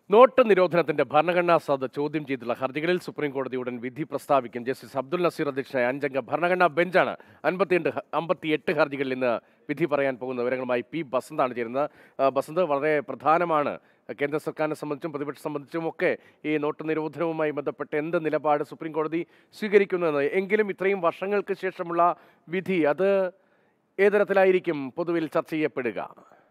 not നിരോധനത്തിന്റെ ഭരണഘടനാ സാധ ചോദ്യം ചെയ്തുള്ള ഹർജികളിൽ സുപ്രീം കോടതി ഉടൻ വിധി പ്രസ്താവിക്കും ജസ്റ്റിസ് അബ്ദുൽ നസീർ അധ്യക്ഷനായ അഞ്ചംഗ ഭരണഘടനാ ബെഞ്ചാണ് അൻപത്തിയെട്ട് അമ്പത്തിയെട്ട് ഹർജികളിൽ ഇന്ന് വിധി പറയാൻ പോകുന്ന വിവരങ്ങളുമായി പി ബസന്താണ് ചേരുന്നത് ആ, ബസന്ത് വളരെ പ്രധാനമാണ് കേന്ദ്ര സർക്കാരിനെ സംബന്ധിച്ചും പ്രതിപക്ഷം സംബന്ധിച്ചും ഒക്കെ ഈ നോട്ട് നിരോധനവുമായി ബന്ധപ്പെട്ട് എന്ത് നിലപാട് സുപ്രീം കോടതി സ്വീകരിക്കുന്നത് എങ്കിലും ഇത്രയും വർഷങ്ങൾക്ക് ശേഷമുള്ള വിധി അത് ഏതരത്തിലായിരിക്കും പൊതുവിൽ ചർച്ച ചെയ്യപ്പെടുക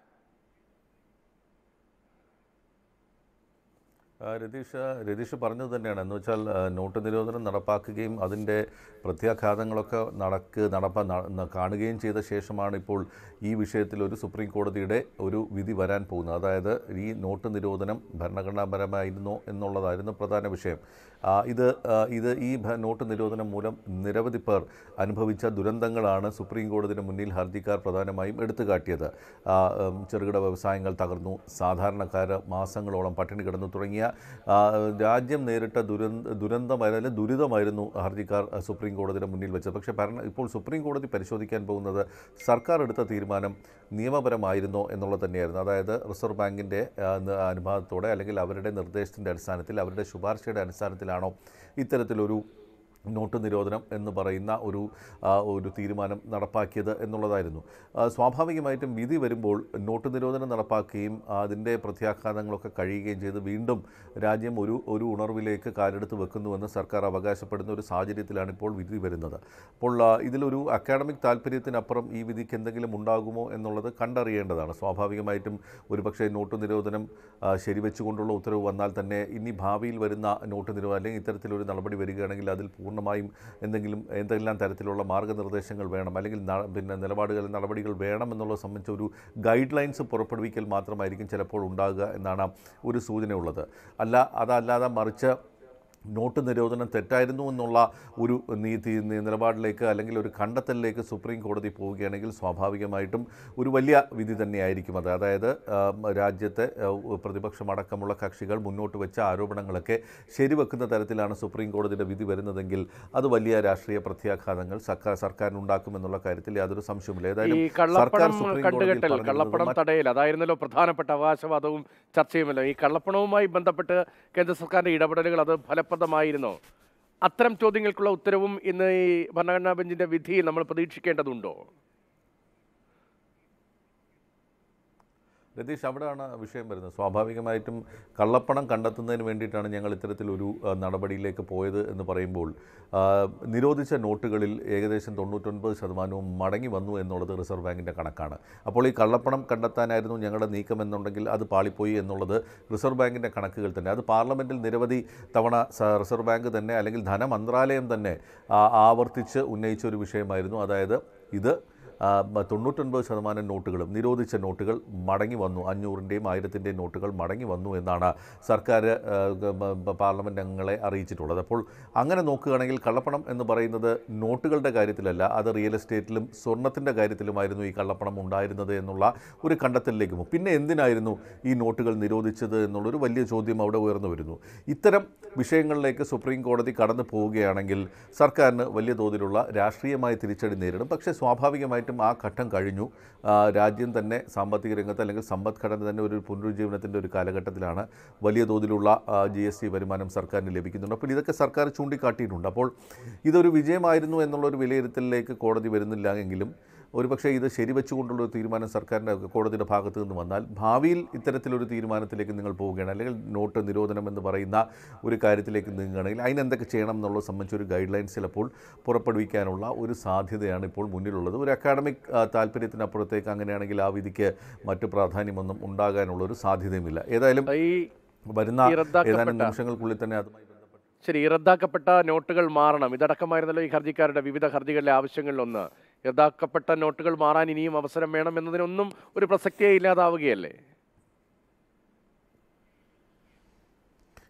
ആ, രതീഷ് രതീഷ് പറഞ്ഞത് തന്നെയാണ് എന്ന് വെച്ചാൽ ആ, നോട്ട് നിരോധനം നടപ്പാക്കുകയും അതിൻ്റെ പ്രത്യാഘാതങ്ങളൊക്കെ നടക്ക് നടപ്പ ന- ന- കാണുകയും ചെയ്ത ശേഷമാണ് ഇപ്പോൾ ഈ വിഷയത്തിൽ ഒരു സുപ്രീം കോടതിയുടെ ഒരു വിധി വരാൻ പോകുന്നത് അതായത് ഈ നോട്ട് നിരോധനം ഭരണഘടനാപരമായിരുന്നോ എന്നുള്ളതായിരുന്നു പ്രധാന വിഷയം ആ, ഇത് ആ, ഇത് ഈ ഭ- നോട്ട് നിരോധനം മൂലം നിരവധി പേർ അനുഭവിച്ച ദുരന്തങ്ങളാണ് സുപ്രീം കോടതിയുടെ മുന്നിൽ ഹർജിക്കാർ പ്രധാനമായും എടുത്തു കാട്ടിയത് ആ, ഉം, ചെറുകിട വ്യവസായങ്ങൾ തകർന്നു സാധാരണക്കാർ മാസങ്ങളോളം പട്ടിണി കിടന്നു തുടങ്ങിയ ആ, രാജ്യം നേരിട്ട ദുരന്ത ദുരന്തമായിരുന്നു ദുരിതമായിരുന്നു ഹർജിക്കാർ ആ, സുപ്രീം കോടതിയുടെ മുന്നിൽ വെച്ചത് പക്ഷേ ഭരണ ഇപ്പോൾ സുപ്രീം കോടതി പരിശോധിക്കാൻ പോകുന്നത് സർക്കാർ എടുത്ത തീരുമാനം നിയമപരമായിരുന്നോ എന്നുള്ളത് തന്നെയായിരുന്നു അതായത് റിസർവ് ബാങ്കിൻ്റെ ആ, ന- അനുഭവത്തോടെ അല്ലെങ്കിൽ അവരുടെ നിർദ്ദേശത്തിൻ്റെ അടിസ്ഥാനത്തിൽ അവരുടെ ശുപാർശയുടെ അടിസ്ഥാനത്തിലാണോ ഇത്തരത്തിലൊരു നോട്ട് നിരോധനം എന്ന് പറയുന്ന ഒരു ആ, ഒരു തീരുമാനം നടപ്പാക്കിയത് എന്നുള്ളതായിരുന്നു ആ, സ്വാഭാവികമായിട്ടും വിധി വരുമ്പോൾ നോട്ട് നിരോധനം നടപ്പാക്കുകയും അതിൻ്റെ പ്രത്യാഘാതങ്ങളൊക്കെ കഴിയുകയും ചെയ്ത് വീണ്ടും രാജ്യം ഒരു ഒരു ഉണർവിലേക്ക് കാലെടുത്ത് വെക്കുന്നുവെന്ന് സർക്കാർ അവകാശപ്പെടുന്ന ഒരു സാഹചര്യത്തിലാണ് ഇപ്പോൾ വിധി വരുന്നത് അപ്പോൾ ആ, ഇതിലൊരു അക്കാഡമിക് താല്പര്യത്തിനപ്പുറം ഈ വിധിക്ക് എന്തെങ്കിലും ഉണ്ടാകുമോ എന്നുള്ളത് കണ്ടറിയേണ്ടതാണ് സ്വാഭാവികമായിട്ടും ഒരുപക്ഷെ നോട്ട് നിരോധനം ആ, ശരിവെച്ചുകൊണ്ടുള്ള ഉത്തരവ് വന്നാൽ തന്നെ ഇനി ഭാവിയിൽ വരുന്ന നോട്ട് നിരോധനം അല്ലെങ്കിൽ ഇത്തരത്തിലൊരു നടപടി വരികയാണെങ്കിൽ അതിൽ പൂർണ്ണമായും എന്തെങ്കിലും എന്തെല്ലാം തരത്തിലുള്ള മാർഗ്ഗനിർദ്ദേശങ്ങൾ വേണം അല്ലെങ്കിൽ ന- പിന്നെ നിലപാടുകൾ നടപടികൾ വേണം എന്നുള്ളത് സംബന്ധിച്ച ഒരു ഗൈഡ് ലൈൻസ് പുറപ്പെടുവിക്കൽ മാത്രമായിരിക്കും ചിലപ്പോൾ ഉണ്ടാകുക എന്നാണ് ഒരു സൂചനയുള്ളത് അല്ല അതല്ലാതെ മറിച്ച് നോട്ട് നിരോധനം തെറ്റായിരുന്നു എന്നുള്ള ഒരു നീതി നി- നിലപാടിലേക്ക് അല്ലെങ്കിൽ ഒരു കണ്ടെത്തലിലേക്ക് സുപ്രീം കോടതി പോവുകയാണെങ്കിൽ സ്വാഭാവികമായിട്ടും ഒരു വലിയ വിധി തന്നെയായിരിക്കും അത് അതായത് ആ, രാജ്യത്തെ ആ, പ്രതിപക്ഷമടക്കമുള്ള കക്ഷികൾ മുന്നോട്ട് വെച്ച ആരോപണങ്ങളൊക്കെ ശരിവെക്കുന്ന തരത്തിലാണ് സുപ്രീം കോടതിയുടെ വിധി വരുന്നതെങ്കിൽ അത് വലിയ രാഷ്ട്രീയ പ്രത്യാഘാതങ്ങൾ സർക്കാർ സർക്കാരിനുണ്ടാക്കുമെന്നുള്ള കാര്യത്തിൽ യാതൊരു സംശയവുമില്ല ഈ ഏതായാലും കള്ളപ്പണം സുപ്രീം കോടതിയിൽ കണ്ടുകെട്ടൽ പറഞ്ഞിരുന്നത് കള്ളപ്പണം മറ്റ് തടയൽ അതായിരുന്നല്ലോ പ്രധാനപ്പെട്ട അവകാശവാദവും ചർച്ചയുമല്ലോ ഈ കള്ളപ്പണവുമായി ബന്ധപ്പെട്ട് കേന്ദ്ര സർക്കാരിന്റെ ഇടപെടലുകൾ അത് ഫലപ്രദമായിരുന്നോ അത്തരം ചോദ്യങ്ങൾക്കുള്ള ഉത്തരവും ഇന്ന് ഈ ഭരണഘടനാ ബെഞ്ചിന്റെ വിധിയിൽ നമ്മൾ പ്രതീക്ഷിക്കേണ്ടതുണ്ടോ രതീഷ് അവിടെയാണ് വിഷയം വരുന്നത് സ്വാഭാവികമായിട്ടും കള്ളപ്പണം കണ്ടെത്തുന്നതിന് വേണ്ടിയിട്ടാണ് ഞങ്ങൾ ഇത്തരത്തിലൊരു ആ, നടപടിയിലേക്ക് പോയത് എന്ന് പറയുമ്പോൾ ആ, നിരോധിച്ച നോട്ടുകളിൽ ഏകദേശം തൊണ്ണൂറ്റൊൻപത് ശതമാനവും മടങ്ങി വന്നു എന്നുള്ളത് റിസർവ് ബാങ്കിൻ്റെ കണക്കാണ് അപ്പോൾ ഈ കള്ളപ്പണം കണ്ടെത്താനായിരുന്നു ഞങ്ങളുടെ നീക്കം എന്നുണ്ടെങ്കിൽ അത് പാളിപ്പോയി എന്നുള്ളത് റിസർവ് ബാങ്കിൻ്റെ കണക്കുകൾ തന്നെ അത് പാർലമെൻറ്റിൽ നിരവധി തവണ സ- റിസർവ് ബാങ്ക് തന്നെ അല്ലെങ്കിൽ ധനമന്ത്രാലയം തന്നെ ആ, ആവർത്തിച്ച് ഉന്നയിച്ച ഒരു വിഷയമായിരുന്നു അതായത് ഇത് ആ, ബ- തൊണ്ണൂറ്റൊൻപത് ശതമാനം നോട്ടുകളും നിരോധിച്ച നോട്ടുകൾ മടങ്ങി വന്നു അഞ്ഞൂറിൻ്റെയും ആയിരത്തിൻ്റെയും നോട്ടുകൾ മടങ്ങി വന്നു എന്നാണ് സർക്കാർ ആ, ഗ- ബ- ബ- പാർലമെൻറ്റ് അംഗങ്ങളെ അറിയിച്ചിട്ടുള്ളത് അപ്പോൾ അങ്ങനെ നോക്കുകയാണെങ്കിൽ കള്ളപ്പണം എന്ന് പറയുന്നത് നോട്ടുകളുടെ കാര്യത്തിലല്ല അത് റിയൽ എസ്റ്റേറ്റിലും സ്വർണത്തിൻ്റെ കാര്യത്തിലുമായിരുന്നു ഈ കള്ളപ്പണം ഉണ്ടായിരുന്നത് എന്നുള്ള ഒരു കണ്ടെത്തലിലേക്ക് പോകും പിന്നെ എന്തിനായിരുന്നു ഈ നോട്ടുകൾ നിരോധിച്ചത് എന്നുള്ളൊരു വലിയ ചോദ്യം അവിടെ ഉയർന്നു വരുന്നു ഇത്തരം വിഷയങ്ങളിലേക്ക് സുപ്രീം കോടതി കടന്നു പോവുകയാണെങ്കിൽ സർക്കാരിന് വലിയ തോതിലുള്ള രാഷ്ട്രീയമായ തിരിച്ചടി നേരിടും പക്ഷേ സ്വാഭാവികമായിട്ടും ആ ഘട്ടം കഴിഞ്ഞു ആ, രാജ്യം തന്നെ സാമ്പത്തിക രംഗത്ത് അല്ലെങ്കിൽ സമ്പദ്ഘടന തന്നെ ഒരു പുനരുജ്ജീവനത്തിൻ്റെ ഒരു കാലഘട്ടത്തിലാണ് വലിയ തോതിലുള്ള ജി എസ് ടി വരുമാനം സർക്കാരിന് ലഭിക്കുന്നുണ്ട് അപ്പോൾ ഇതൊക്കെ സർക്കാർ ചൂണ്ടിക്കാട്ടിയിട്ടുണ്ട് അപ്പോൾ ഇതൊരു വിജയമായിരുന്നു എന്നുള്ളൊരു വിലയിരുത്തലിലേക്ക് കോടതി വരുന്നില്ല എങ്കിലും ഒരുപക്ഷേ ഇത് ശരിവെച്ചുകൊണ്ടുള്ള ഒരു തീരുമാനം സർക്കാരിൻ്റെ കോടതിയുടെ ഭാഗത്ത് നിന്ന് വന്നാൽ ഭാവിയിൽ ഇത്തരത്തിലൊരു തീരുമാനത്തിലേക്ക് നിങ്ങൾ പോവുകയാണ് അല്ലെങ്കിൽ നോട്ട് നിരോധനം എന്ന് പറയുന്ന ഒരു കാര്യത്തിലേക്ക് നീങ്ങുകയാണെങ്കിൽ അതിനെന്തൊക്കെ ചെയ്യണം എന്നുള്ളത് സംബന്ധിച്ച് ഒരു ഗൈഡ് ലൈൻസ് ചിലപ്പോൾ പുറപ്പെടുവിക്കാനുള്ള ഒരു സാധ്യതയാണ് ഇപ്പോൾ മുന്നിലുള്ളത് ഒരു അക്കാഡമിക് ആ, താല്പര്യത്തിനപ്പുറത്തേക്ക് അങ്ങനെയാണെങ്കിൽ ആ വിധിക്ക് മറ്റു പ്രാധാന്യമൊന്നും ഉണ്ടാകാനുള്ള ഒരു സാധ്യതയുമില്ല ഏതായാലും ഈ വരുന്ന ഈ റദ്ദാക്കപ്പെട്ട- ഏതാനും നിമിഷങ്ങൾക്കുള്ളിൽ തന്നെ അതുമായി ബന്ധപ്പെട്ട് ശരി ഈ റദ്ദാക്കപ്പെട്ട നോട്ടുകൾ മാറണം ഇതടക്കമായിരുന്നല്ലോ ഈ ഹർജിക്കാരുടെ വിവിധ ഹർജികളിലെ ആവശ്യങ്ങളിലൊന്ന് റദ്ദാക്കപ്പെട്ട നോട്ടുകൾ മാറാൻ ഇനിയും അവസരം വേണം എന്നതിനൊന്നും ഒരു പ്രസക്തിയെ ഇല്ലാതാവുകയല്ലേ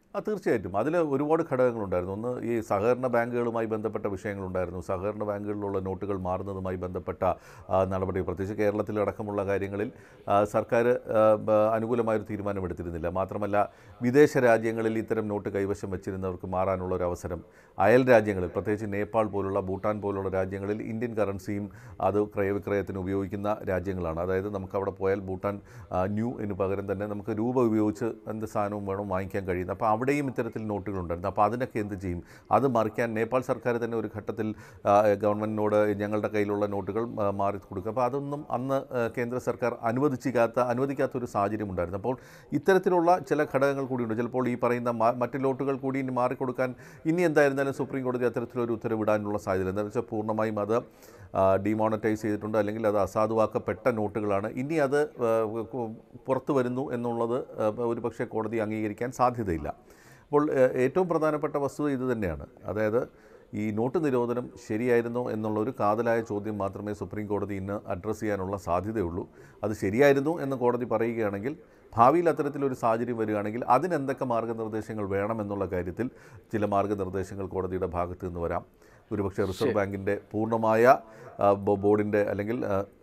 ആ തീർച്ചയായിട്ടും അതിൽ ഒരുപാട് ഘടകങ്ങളുണ്ടായിരുന്നു ഒന്ന് ഈ സഹകരണ ബാങ്കുകളുമായി ബന്ധപ്പെട്ട വിഷയങ്ങളുണ്ടായിരുന്നു സഹകരണ ബാങ്കുകളിലുള്ള നോട്ടുകൾ മാറുന്നതുമായി ബന്ധപ്പെട്ട ആ, നടപടി പ്രത്യേകിച്ച് കേരളത്തിലടക്കമുള്ള കാര്യങ്ങളിൽ ആ, സർക്കാർ ആ, ബ- അനുകൂലമായൊരു തീരുമാനമെടുത്തിരുന്നില്ല മാത്രമല്ല വിദേശ രാജ്യങ്ങളിൽ ഇത്തരം നോട്ട് കൈവശം വെച്ചിരുന്നവർക്ക് മാറാനുള്ള ഒരു അവസരം അയൽ രാജ്യങ്ങളിൽ പ്രത്യേകിച്ച് നേപ്പാൾ പോലുള്ള ഭൂട്ടാൻ പോലുള്ള രാജ്യങ്ങളിൽ ഇന്ത്യൻ കറൻസിയും അത് ക്രയവിക്രയത്തിന് ഉപയോഗിക്കുന്ന രാജ്യങ്ങളാണ് അതായത് നമുക്ക് അവിടെ പോയാൽ ഭൂട്ടാൻ ആ, ന്യൂ എന്ന് പകരം തന്നെ നമുക്ക് രൂപ ഉപയോഗിച്ച് എന്ത് സാധനവും വേണം വാങ്ങിക്കാൻ കഴിയുന്നത് അപ്പോൾ അവിടെയും ഇത്തരത്തിൽ നോട്ടുകളുണ്ടായിരുന്നു അപ്പോൾ അതിനൊക്കെ എന്ത് ചെയ്യും അത് മറിക്കാൻ നേപ്പാൾ സർക്കാർ തന്നെ ഒരു ഘട്ടത്തിൽ ആ, ഗവൺമെൻറ്റിനോട് ഞങ്ങളുടെ കയ്യിലുള്ള നോട്ടുകൾ ആ, മാറി കൊടുക്കുക അപ്പോൾ അതൊന്നും അന്ന് ആ, കേന്ദ്ര സർക്കാർ അനുവദിച്ചിക്കാത്ത അനുവദിക്കാത്ത ഒരു സാഹചര്യം ഉണ്ടായിരുന്നു അപ്പോൾ ഇത്തരത്തിലുള്ള ചില ഘടകങ്ങൾ കൂടിയുണ്ട് ചിലപ്പോൾ ഈ പറയുന്ന മ- മറ്റ് നോട്ടുകൾ കൂടി ഇനി മാറിക്കൊടുക്കാൻ ഇനി എന്തായിരുന്നാലും സുപ്രീം കോടതി അത്തരത്തിലൊരു ഉത്തരവിടാനുള്ള സാധ്യത എന്താണെന്ന് വെച്ചാൽ പൂർണ്ണമായും അത് ഡിമോണറ്റൈസ് ചെയ്തിട്ടുണ്ട് അല്ലെങ്കിൽ അത് അസാധുവാക്കപ്പെട്ട നോട്ടുകളാണ് ഇനി അത് ആ, കു- പുറത്തു വരുന്നു എന്നുള്ളത് ആ, ഒരു പക്ഷേ കോടതി അംഗീകരിക്കാൻ സാധ്യതയില്ല അപ്പോൾ ആ, ഏറ്റവും പ്രധാനപ്പെട്ട വസ്തുത ഇത് തന്നെയാണ് അതായത് ഈ നോട്ട് നിരോധനം ശരിയായിരുന്നോ എന്നുള്ള ഒരു കാതലായ ചോദ്യം മാത്രമേ സുപ്രീം കോടതി ഇന്ന് അഡ്രസ്സ് ചെയ്യാനുള്ള സാധ്യതയുള്ളൂ അത് ശരിയായിരുന്നു എന്ന് കോടതി പറയുകയാണെങ്കിൽ ഭാവിയിൽ അത്തരത്തിലൊരു സാഹചര്യം വരികയാണെങ്കിൽ അതിനെന്തൊക്കെ മാർഗ്ഗനിർദ്ദേശങ്ങൾ വേണമെന്നുള്ള കാര്യത്തിൽ ചില മാർഗ്ഗനിർദ്ദേശങ്ങൾ കോടതിയുടെ ഭാഗത്ത് നിന്ന് വരാം ഒരുപക്ഷെ റിസർവ് ബാങ്കിൻ്റെ പൂർണ്ണമായ ആ, ബോ- ബോർഡിൻ്റെ അല്ലെങ്കിൽ ആ,